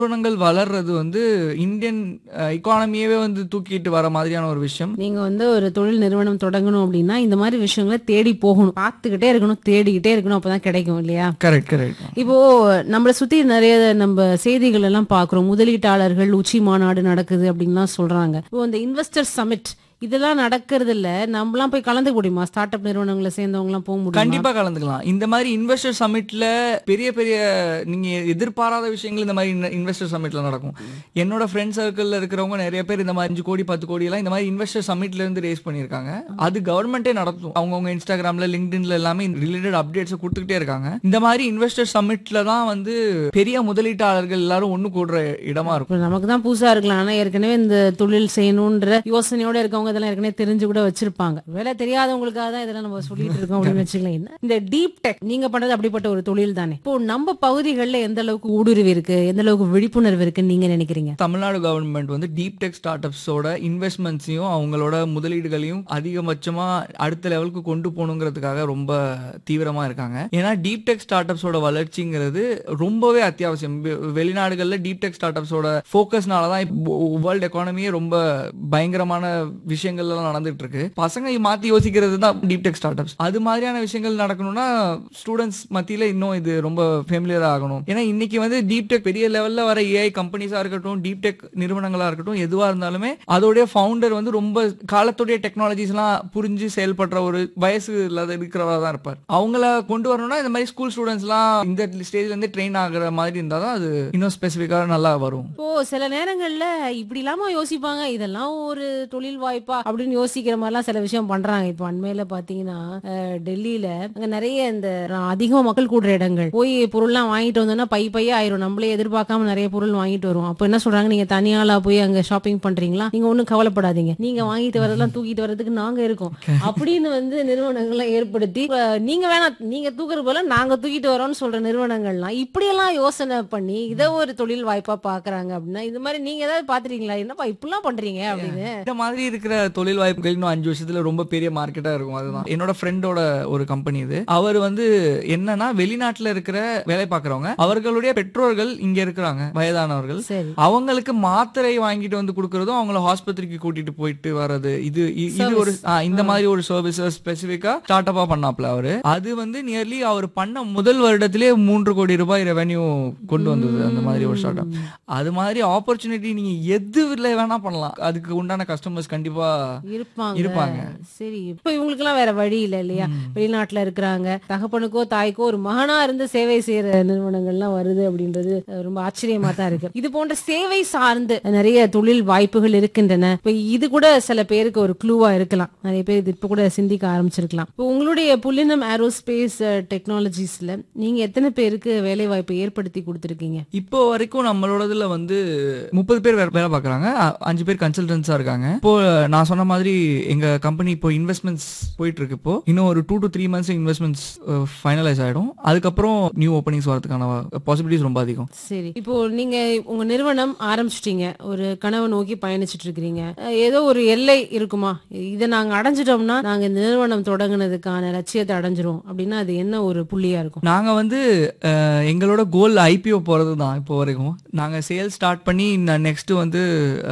நிறுவனங்கள் வளர்றது வந்து இந்தியன் எக்கானமியவே வந்து தூக்கிட்டு வர மாதிரியான ஒரு விஷயம் நீங்க வந்து ஒரு தொழில் நிறுவனம் தொடங்கணும் அப்படின்னா இந்த மாதிரி விஷயங்களை தேடி போகணும் பார்த்துக்கிட்டே இருக்கணும் தேடிக்கிட்டே இருக்கணும் அப்பதான் கிடைக்கும் இல்லையா கரெக்ட் கரெக்ட் இப்போ நம்மளை சுத்தி நிறைய நம்ம செய்திகள் எல்லாம் பாக்குறோம் முதலீட்டாளர்கள் உச்சி மாநாடு நடக்குது அப்படின்லாம் சொல்றாங்க இப்போ இந்த இன்வெஸ்டர் சமிட் இதெல்லாம் நடக்கிறது இல்ல நம்மலாம் போய் கலந்துக்க முடியுமா ஸ்டார்ட் அப் நிறுவனங்களை சேர்ந்தவங்க எல்லாம் போக முடியுமா கண்டிப்பா கலந்துக்கலாம் இந்த மாதிரி இன்வெஸ்டர் சமிட்ல பெரிய பெரிய நீங்க எதிர்பாராத விஷயங்கள் இந்த மாதிரி இன்வெஸ்டர் சமிட்ல நடக்கும் என்னோட ஃப்ரெண்ட் சர்க்கிள்ல இருக்கிறவங்க நிறைய பேர் இந்த மாதிரி அஞ்சு கோடி பத்து கோடி எல்லாம் இந்த மாதிரி இன்வெஸ்டர் சமிட்ல இருந்து ரேஸ் பண்ணிருக்காங்க அது கவர்மெண்டே நடத்தும் அவங்கவுங்க இன்ஸ்டாகிராம்ல லிங்க்டின்ல எல்லாமே ரிலேட்டட் அப்டேட்ஸ் கொடுத்துக்கிட்டே இருக்காங்க இந்த மாதிரி இன்வெஸ்டர் சமிட்ல தான் வந்து பெரிய முதலீட்டாளர்கள் எல்லாரும் ஒண்ணு கூடுற இடமா இருக்கும் இப்போ நமக்கு தான் புதுசா இருக்கலாம் ஆனா ஏற்கனவே இந்த தொழில் செய்யணும்ன்ற யோசனையோட இருக்கவங்க இதெல்லாம் ஏற்கனவே தெரிஞ்சு கூட வச்சிருப்பாங்க வேலை தெரியாதவங்களுக்காக தான் இதெல்லாம் நம்ம சொல்லிட்டு இருக்கோம் அப்படின்னு வச்சுக்கலாம் என்ன இந்த டீப் டெக் நீங்க பண்றது அப்படிப்பட்ட ஒரு தொழில் தானே இப்போ நம்ம பகுதிகளில் எந்த அளவுக்கு ஊடுருவி இருக்கு எந்த அளவுக்கு விழிப்புணர்வு இருக்குன்னு நீங்க நினைக்கிறீங்க தமிழ்நாடு கவர்மெண்ட் வந்து டீப் டெக் ஸ்டார்ட் அப்ஸோட இன்வெஸ்ட்மெண்ட்ஸையும் அவங்களோட முதலீடுகளையும் அதிகபட்சமா அடுத்த லெவலுக்கு கொண்டு போகணுங்கிறதுக்காக ரொம்ப தீவிரமா இருக்காங்க ஏன்னா டீப் டெக் ஸ்டார்ட் அப்ஸோட வளர்ச்சிங்கிறது ரொம்பவே அத்தியாவசியம் வெ- வெளிநாடுகள்ல டீப் டெக் ஸ்டார்ட் அப்ஸோட ஃபோக்கஸ்னால தான் வேர்ல்டு எக்கானமியே ரொம்ப பயங்கரமான விஷயங்கள்லாம் நடந்துட்டு இருக்கு பசங்க மாத்தி யோசிக்கிறது தான் டீப் டெக் ஸ்டார்ட் அப்ஸ் அது மாதிரியான விஷயங்கள் நடக்கணும்னா ஸ்டூடெண்ட்ஸ் மத்தியில இன்னும் இது ரொம்ப ஃபெமிலியர் ஆகணும் ஏன்னா இன்னைக்கு வந்து டீப் டெக் பெரிய லெவல்ல வர ஏஐ கம்பெனிஸா இருக்கட்டும் டீப் டெக் நிறுவனங்களா இருக்கட்டும் எதுவா இருந்தாலுமே அதோடைய ஃபவுண்டர் வந்து ரொம்ப காலத்துடைய டெக்னாலஜிஸ் எல்லாம் புரிஞ்சு செயல்படுற ஒரு வயசு இல்லாத இருக்கிறவரா தான் இருப்பார் அவங்கள கொண்டு வரணும்னா இந்த மாதிரி ஸ்கூல் ஸ்டூடெண்ட்ஸ் எல்லாம் இந்த ஸ்டேஜ்ல இருந்து ட்ரெயின் ஆகுற மாதிரி இருந்தா தான் அது இன்னும் ஸ்பெசிஃபிக்கா நல்லா வரும் இப்போ சில நேரங்கள்ல இப்படி இல்லாம யோசிப்பாங்க இதெல்லாம் ஒரு தொழில் வாய்ப்பா அப்படின்னு யோசிக்கிற மாதிரிலாம் சில விஷயம் பண்றாங்க இப்போ அண்மையில பாத்தீங்கன்னா அஹ், டெல்லியில அங்க நிறைய இந்த அதிகமா மக்கள் கூடுற இடங்கள் போய் பொருள்லாம் வாங்கிட்டு வந்தோம்னா பை பையா ஆயிரும் நம்மளே எதிர்பார்க்காம நிறைய பொருள் வாங்கிட்டு வருவோம் அப்போ என்ன சொல்றாங்க நீங்க தனியாளா போய் அங்க ஷாப்பிங் பண்றீங்களா நீங்க ஒண்ணும் கவலைப்படாதீங்க நீங்க வாங்கிட்டு வரதெல்லாம் தூக்கிட்டு வர்றதுக்கு நாங்க இருக்கோம் அப்படின்னு வந்து நிறுவனங்கள்லாம் ஏற்படுத்தி இப்ப நீங்க வேணாம் நீங்க தூக்குறது போல நாங்க தூக்கிட்டு வரோம்னு சொல்ற நிறுவனங்கள்லாம் இப்படியெல்லாம் யோசனை பண்ணி இதை ஒரு தொழில் வாய்ப்பா பாக்குறாங்க அப்படின்னா இது மாதிரி நீங்க ஏதாவது பாத்துறீங்களா என்னப்பா இப்படிலாம் பண்றீங்க அப்படின்னு இந்த மாதிரி இருக்கிற தொழில் வாய்ப்புகள் இன்னும் அஞ்சு வருஷத்துல ரொம்ப பெரிய மார்க்கெட்டா இருக்கும் அதுதான் என்னோட ஃப்ரெண்டோட ஒரு கம்பெனி இது அவர் வந்து என்னன்னா வெளிநாட்டுல இருக்கிற வேலை பார்க்கறவங்க அவர்களுடைய பெற்றோர்கள் இங்க இருக்கிறாங்க வயதானவர்கள் சரி அவங்களுக்கு மாத்திரை வாங்கிட்டு வந்து கொடுக்கறதும் அவங்கள ஆஸ்பத்திரிக்கு கூட்டிட்டு போயிட்டு வர்றது இது இ- இது ஒரு ஆ, இந்த மாதிரி ஒரு சர்வீஸ் ஸ்பெசிபிக்கா ஸ்டார்ட் அப்பா பண்ணாப்ல அவரு அது வந்து நியர்லி அவர் பண்ண முதல் வருடத்திலே மூன்று கோடி ரூபாய் ரெவென்யூ கொண்டு வந்தது அந்த மாதிரி ஒரு ஸ்டார்ட் அப் அது மாதிரி ஆப்பர்ச்சுனிட்டி நீங்க எதுல வேணா பண்ணலாம் அதுக்கு உண்டான கஸ்டமர்ஸ் கண்டிப்பா இருப்பாங்க இருப்பாங்க சரி இப்ப இவங்களுக்கு எல்லாம் வேற வழி இல்ல இல்லையா வெளிநாட்டுல இருக்கிறாங்க தகப்பனுக்கோ தாய்க்கோ ஒரு மகனா இருந்து சேவை செய்யற நிறுவனங்கள்லாம் வருது அப்படின்றது அஹ், ரொம்ப ஆச்சரியமா தான் இருக்கு இது போன்ற சேவை சார்ந்து நிறைய தொழில் வாய்ப்புகள் இருக்கின்றன இப்ப இது கூட சில பேருக்கு ஒரு க்ளூவா இருக்கலாம் நிறைய பேர் இது இப்ப கூட சிந்திக்க ஆரம்பிச்சிருக்கலாம் இப்போ உங்களுடைய புல்லினம் ஏரோஸ்பேஸ் டெக்னாலஜிஸ்ல நீங்க எத்தனை பேருக்கு வேலை வாய்ப்பு ஏற்படுத்தி கொடுத்துருக்கீங்க இப்போ வரைக்கும் நம்மளோடதுல வந்து முப்பது பேர் வேற- வேலை பார்க்கறாங்க அ- அஞ்சு பேர் கன்சல்டன்ஸா இருக்காங்க இப்போ நான் சொன்ன மாதிரி எங்க கம்பெனி இப்போ இன்வெஸ்ட்மெண்ட்ஸ் போயிட்டு இருக்கு இப்போ இன்னும் ஒரு two to three months investments finalise ஆயிடும் அதுக்கப்புறம் நியூ ஓப்பனிங்ஸ் வரதுக்கான பாசிபிலிட்டிஸ் ரொம்ப அதிகம் சரி இப்போ நீங்க உங்க நிறுவனம் ஆரம்பிச்சிட்டீங்க ஒரு கனவை நோக்கி பயணிச்சிட்டு இருக்கிறீங்க அஹ் ஏதோ ஒரு எல்லை இருக்குமா இதை நாங்க அடைஞ்சிட்டோம்னா நாங்க இந்த நிறுவனம் தொடங்குனதுக்கான லட்சியத்தை அடைஞ்சிரும் அப்படின்னா அது என்ன ஒரு புள்ளியா இருக்கும் நாங்க வந்து அஹ், எங்களோட கோல் ஐபிஓ போறது தான் இப்போ வரைக்கும் நாங்க சேல் ஸ்டார்ட் பண்ணி நெக்ஸ்ட் வந்து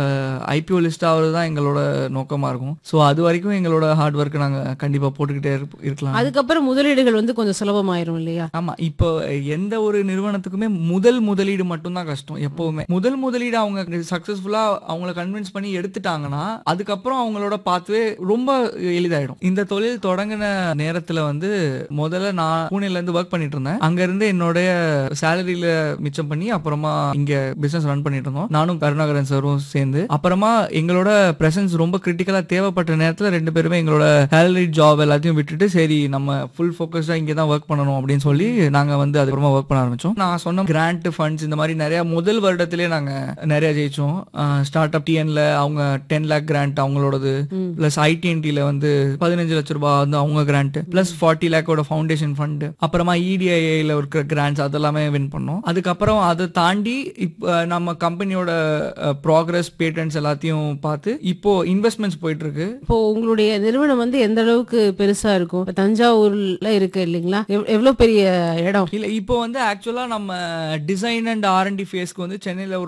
ஐபிஓ லிஸ்ட் ஆகுறது தான் எங்களோட நோக்கமா இருக்கும் ஸோ அது வரைக்கும் எங்களோட ஹார்ட் ஒர்க் நாங்க கண்டிப்பா போட்டுக்கிட்டே இருப்ப- இருக்கலாம் அதுக்கப்புறம் முதலீடுகள் வந்து கொஞ்சம் சுலபமாயிரும் இல்லையா ஆமா இப்போ எந்த ஒரு நிறுவனத்துக்குமே முதல் முதலீடு மட்டும்தான் கஷ்டம் எப்பவுமே முதல் முதலீடு அவங்க சக்சஸ்ஃபுல்லா அவங்கள கன்வின்ஸ் பண்ணி எடுத்துட்டாங்கன்னா அதுக்கப்புறம் அவங்களோட பாத்வே ரொம்ப எளிதாயிடும் இந்த தொழில் தொடங்கின நேரத்துல வந்து முதல்ல நான் பூனேல இருந்து ஒர்க் பண்ணிட்டு இருந்தேன் அங்க இருந்து என்னுடைய சேலரியில மிச்சம் பண்ணி அப்புறமா இங்க பிசினஸ் ரன் பண்ணிட்டு இருந்தோம் நானும் கருணாகரன் சாரும் சேர்ந்து அப்புறமா எங்களோட பிரசன்ஸ் ரொம்ப கிரிட்டிக்கலா தேவைப்பட்ட நேரத்துல ரெண்டு பேருமே எங்களோட சேலரி ஜாப் எல்லாத்தையும் விட்டுட்டு சரி நம்ம ஃபுல் ஃபோக்கஸ்டா இங்கே தான் ஒர்க் பண்ணணும் அப்படின்னு சொல்லி நாங்க வந்து அதுக்கப்புறமா ஒர்க் பண்ண ஆரம்பிச்சோம் நான் சொன்ன கிராண்ட் ஃபண்ட்ஸ் இந்த மாதிரி நிறைய முதல் வருடத்திலே நாங்க நிறைய ஜெயிச்சோம் ஸ்டார்ட் அப் டிஎன்ல அவங்க டென் லேக் கிராண்ட் அவங்களோடது பிளஸ் ஐடிஎன்டில வந்து பதினஞ்சு லட்ச ரூபாய் வந்து அவங்க கிராண்ட் பிளஸ் ஃபார்ட்டி லேக்கோட ஃபவுண்டேஷன் ஃபண்ட் அப்புறமா இடிஐல இருக்கிற கிராண்ட்ஸ் அதெல்லாமே வின் பண்ணோம் அதுக்கப்புறம் அதை தாண்டி இப்போ நம்ம கம்பெனியோட ப்ராக்ரஸ் பேட்டன்ஸ் எல்லாத்தையும் பார்த்து இப்போ இன்வெஸ்ட் இன்வெஸ்ட்மெண்ட்ஸ் போயிட்டு இருக்கு இப்போ உங்களுடைய நிறுவனம் வந்து எந்த அளவுக்கு பெருசா இருக்கும் இப்ப தஞ்சாவூர்ல இருக்கு இல்லைங்களா எவ்- எவ்வளவு பெரிய இடம் இல்ல இப்போ வந்து ஆக்சுவலா நம்ம டிசைன் அண்ட் ஆர்என்டி ஃபேஸ்க்கு வந்து சென்னையில ஒரு